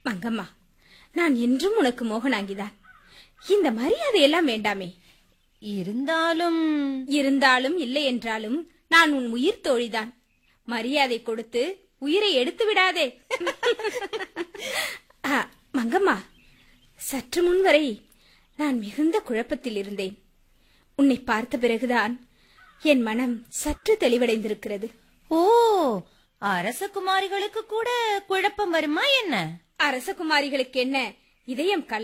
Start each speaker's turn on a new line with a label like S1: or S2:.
S1: மங்கம்மா நான் என்றும் உனக்கு மோகனாங்கிதான் இந்த மரியாதை எல்லாம் வேண்டாமே
S2: இருந்தாலும்
S1: இருந்தாலும் இல்லை என்றாலும் நான் உன் உயிர் தோழிதான் மரியாதை கொடுத்து உயிரை எடுத்து விடாதே ஆ, மங்கம்மா சற்று முன் வரை நான் மிகுந்த குழப்பத்தில் இருந்தேன் உன்னை பார்த்த பிறகுதான் என் மனம் சற்று தெளிவடைந்திருக்கிறது
S2: ஓ அரசகுமாரிகளுக்கு கூட குழப்பம் வருமா என்ன
S1: அரசகுமாரிகளுக்கு என்ன இதயம் கல்